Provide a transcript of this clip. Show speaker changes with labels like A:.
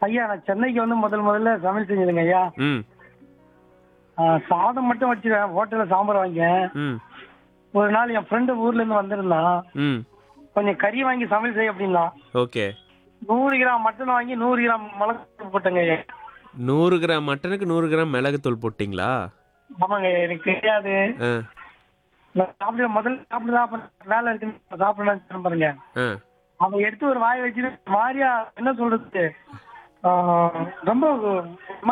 A: ஐயா நான் சென்னைக்கு வந்து முதல் முதல்ல சமையல் செஞ்சதுங்க ஐயா
B: ம்
A: ஆ, சாதம் மட்டும் வச்சுருவேன் ஹோட்டலில் சாம்பார் வாங்கிக்கேன்
B: ம்
A: ஒரு நாள் என் ஃப்ரெண்டு ஊர்ல இருந்து வந்திருந்தான்
B: ம்
A: கொஞ்சம் கறி வாங்கி சமையல் செய்ய அப்படின்னா
B: ஓகே
A: நூறு கிராம் மட்டன் வாங்கி நூறு கிராம் மிளகு போட்டேங்க ஐயா
B: நூறு கிராம் மட்டனுக்கு நூறு கிராம் மிளகுத்தூள் போட்டிங்களா
A: ஆமாங்க ஐயா, எனக்கு தெரியாது
B: ஆ
A: நான் சாப்பிட முதல்ல சாப்பிட சாப்பிட வேலை இருக்குன்னு சாப்பிடணும் பாருங்க
B: ஆ
A: அவன் எடுத்து ஒரு வாய் வச்சுட்டு மாரியா என்ன சொல்றது ஆ, ரொம்ப